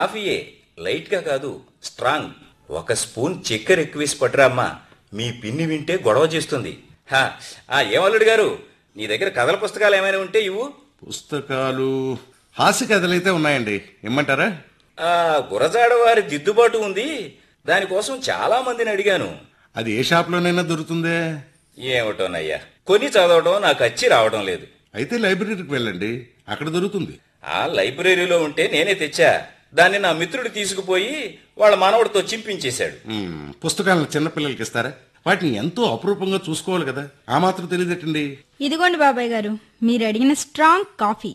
కాఫీయే లైట్ గా కాదు స్ట్రాంగ్ ఒక స్పూన్ చక్కెర ఎక్కువేసి పట్టురా అమ్మా మీ పిన్ని వింటే గొడవ చేస్తుంది హా, ఆ ఏమల్లుడు గారు నీ దగ్గర కథల పుస్తకాలు ఏమైనా ఉంటే ఇవ్వు పుస్తకాలు హాస్య కథలైతే ఉన్నాయండి ఇమ్మంటారా ఆ గురజాడ వారి దిద్దుబాటు ఉంది దానికోసం చాలా మందిని అడిగాను అది ఏ షాప్లోనైనా దొరుకుతుందే ఏమిటోనయ్యా కొని చదవడం నాకు వచ్చి రావడం లేదు అయితే లైబ్రరీకి వెళ్ళండి అక్కడ దొరుకుతుంది ఆ లైబ్రరీలో ఉంటే నేనే తెచ్చా దాన్ని నా మిత్రుడు తీసుకుపోయి వాళ్ళ మనవడితో చింపించేశాడు మ్మ్, పుస్తకాలను చిన్నపిల్లలకి ఇస్తారా వాటిని ఎంతో అపురూపంగా చూసుకోవాలి కదా ఆ మాత్రం తెలియదటండి ఇదిగోండి బాబాయ్ గారు మీరు అడిగిన స్ట్రాంగ్ కాఫీ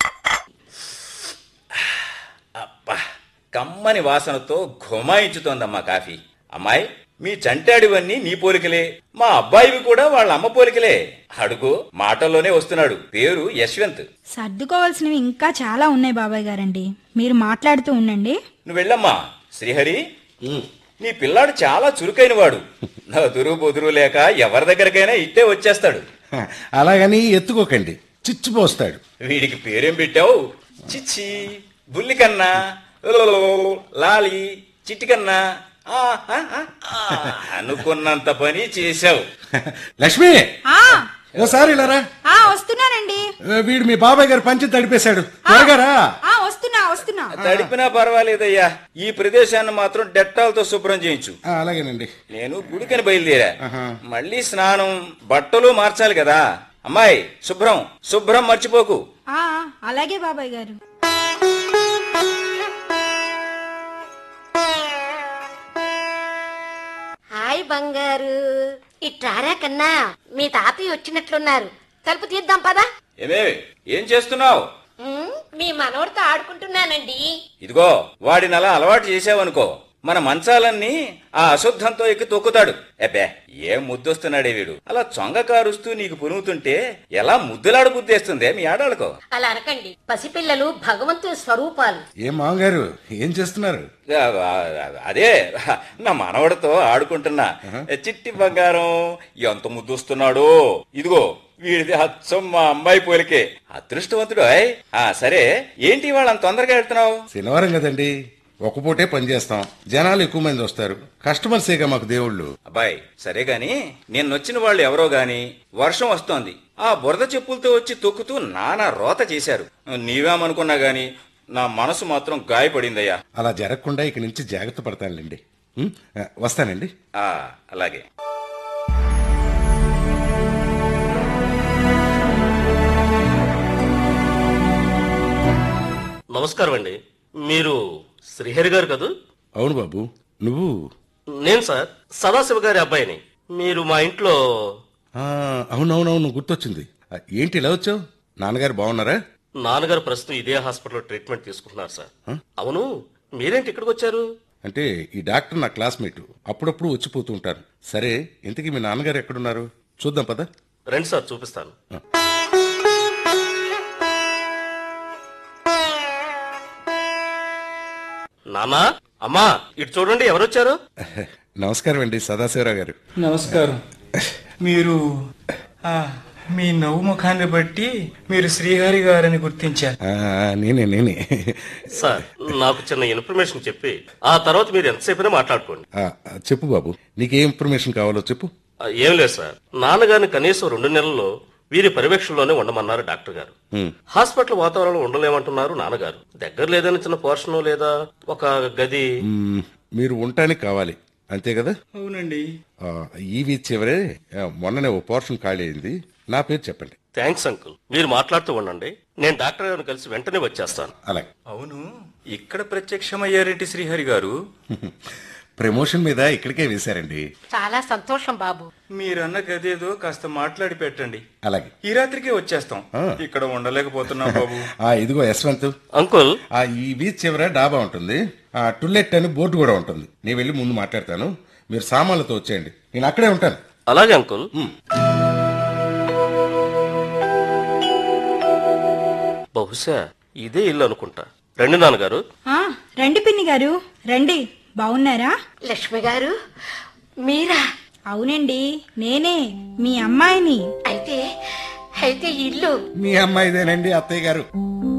అబ్బా కమ్మని వాసనతో ఘుమాయించుతోందమ్మా కాఫీ అమ్మాయి మీ చంటాడివన్నీ నీ పోలికలే మా అబ్బాయివి కూడా వాళ్ళ అమ్మ పోలికలే అడుగు మాటల్లోనే వస్తున్నాడు పేరు యశ్వంత్ సర్దుకోవాల్సినవి ఇంకా చాలా ఉన్నాయి బాబాయ్ గారండి మీరు మాట్లాడుతూ ఉండండి నువ్వు వెళ్ళమ్మా శ్రీహరి నీ పిల్లాడు చాలా చురుకైన వాడు నా దురువు బొదురు లేక ఎవరి దగ్గరకైనా ఇట్టే వచ్చేస్తాడు హ, అలాగని ఎత్తుకోకండి చిచ్చిపోస్తాడు వీడికి పేరేం పెట్టావు చిచ్చి బుల్లికన్నా లాలి చిట్టికన్నా ఆ, ఆ, ఆ, ఆ, అనుకున్నంత పని చేశావు లక్ష్మి ఆ ఓసారి ఇలారా ఆ వస్తున్నానండి వీడు మీ బాబాయ్ గారు పంచి తడిపేశాడు త్వరగారా ఆ వస్తున్నా వస్తున్నా తడిపినా పర్వాలేదయ్యా ఈ ప్రదేశాన్ని మాత్రం డెట్టాలతో శుభ్రం చేయించు ఆ, అలాగేనండి నేను గుడికని బయలుదేరా ఆహా. మళ్ళీ స్నానం బట్టలు మార్చాలి కదా అమ్మాయి శుభ్రం శుభ్రం మర్చిపోకు ఆ అలాగే బాబాయ్ గారు హాయ్ బంగారు ఇట్రారా కన్నా మీ తాతయ్య వచ్చినట్లున్నారు తలుపు తీద్దాం పదా ఏమే ఏం చేస్తున్నావు ఉమ్, మీ మనవడితో ఆడుకుంటున్నానండి ఇదిగో వాడిని అలా అలవాటు చేసావనుకో మన మంచాలన్నీ ఆ అశుద్ధంతో ఎక్కి తొక్కుతాడు ఎబ్బే ఏం ముద్దొస్తున్నాడే వీడు అలా చొంగ కారుస్తూ నీకు పునుగుతుంటే ఎలా ముద్దులాడు బుద్ధేస్తుందే మీ ఆడాళ్ళకో అలా అనకండి పసిపిల్లలు భగవంతుని స్వరూపాలు ఏం మామగారు ఏం చేస్తున్నారు ఆ, ఆ, అదే నా మనవడితో ఆడుకుంటున్నా చిట్టి బంగారం ఎంత ముద్దొస్తున్నాడో ఇదిగో వీడిది అచ్చం మా అమ్మాయి పోలికే అదృష్టవంతుడు ఆయ్. ఆ సరే ఏంటి వాళ్ళు అంత తొందరగా వెళ్తున్నావు శనివారం కదండి ఒక పూటే పని చేస్తాం జనాలు ఎక్కువ మంది వస్తారు కస్టమర్సేగా మాకు దేవుళ్ళు అబ్బాయి సరే గాని నిన్నొచ్చిన వాళ్ళు ఎవరో గాని వర్షం వస్తోంది ఆ బురద చెప్పులతో వచ్చి తొక్కుతూ నానా రోత చేశారు నీవేమనుకున్నా గాని నా మనసు మాత్రం గాయపడిందయ్యా అలా జరగకుండా ఇక నుంచి జాగ్రత్త పడతానులేండి ఉం? ఆ, వస్తానండి ఆ అలాగే నమస్కారం అండి మీరు శ్రీహరి గారు కదూ అవును బాబు నువ్వు నేను సార్ సదాశివ గారి అబ్బాయిని మీరు మా ఇంట్లో ఆ, అవునవునవును గుర్తొచ్చింది ఆ, ఏంటి ఇలా వచ్చావు నాన్నగారు బాగున్నారా నాన్నగారు ప్రస్తుతం ఇదే హాస్పిటల్లో ట్రీట్మెంట్ తీసుకుంటున్నారు సార్ అవును మీరేంటి ఇక్కడికి వచ్చారు అంటే ఈ డాక్టర్ నా క్లాస్మేట్ అప్పుడప్పుడు వచ్చిపోతూ ఉంటారు సరే ఇంతకీ మీ నాన్నగారు ఎక్కడున్నారు చూద్దాం పద రండి సార్ చూపిస్తాను నాన్నా అమ్మా ఇటు చూడండి ఎవరొచ్చారు నమస్కారం అండి సదాశివరావు గారు నమస్కారం మీరు ఆ, మీ నవ్వు ముఖాన్ని బట్టి మీరు శ్రీహరి గారని గుర్తించారు ఆ, నేనే నేనే సార్ నాకు చిన్న ఇన్ఫర్మేషన్ చెప్పి ఆ తర్వాత మీరు ఎంతసేపైనా మాట్లాడుకోండి ఆ, చెప్పు బాబు నీకే ఇన్ఫర్మేషన్ కావాలో చెప్పు ఆ, ఏం లేదు సార్ నాన్నగారిని కనీసం రెండు నెలల్లో వీరి పర్యవేక్షణలోనే ఉండమన్నారు డాక్టర్ గారు హాస్పిటల్ వాతావరణంలో ఉండలేమంటున్నారు నాన్నగారు దగ్గర లేదని చిన్న పోర్షన్ లేదా ఒక గది మ్మ్, మీరు ఉండటానికి కావాలి అంతే కదా అవునండి ఆ, ఈ వీధి చివరే ఆ, మొన్ననే ఓ పోర్షన్ ఖాళీ అయింది నా పేరు చెప్పండి థ్యాంక్స్ అంకుల్ మీరు మాట్లాడుతూ ఉండండి నేను డాక్టర్ గారిని కలిసి వెంటనే వచ్చేస్తాను అలాగే అవును ఇక్కడ ప్రత్యక్షమయ్యారేంటి శ్రీహరి గారు ప్రమోషన్ మీద ఇక్కడికే వేశారండి చాలా సంతోషం బాబు మీరన్న గదేదో కాస్త మాట్లాడి పెట్టండి అలాగే ఈ రాత్రికే వచ్చేస్తాం ఇక్కడ ఉండలేకపోతున్నాం బాబు ఆ ఇదిగో యశ్వంత్ అంకుల్ ఆ ఈ వీధి చివర డాబా ఉంటుంది ఆ టుల్లెట్ అని బోర్డు కూడా ఉంటుంది నేను వెళ్ళి ముందు మాట్లాడతాను మీరు సామాన్లతో వచ్చేయండి నేను అక్కడే ఉంటాను అలాగే అంకుల్ బహుశా ఇదే ఇల్లు అనుకుంటా రండి నాన్నగారు ఆ రండి పిన్ని గారు రండి బాగున్నారా లక్ష్మి గారు మీరా అవునండి నేనే మీ అమ్మాయిని అయితే అయితే ఇల్లు మీ అమ్మాయిదేనండి అత్తయ్య గారు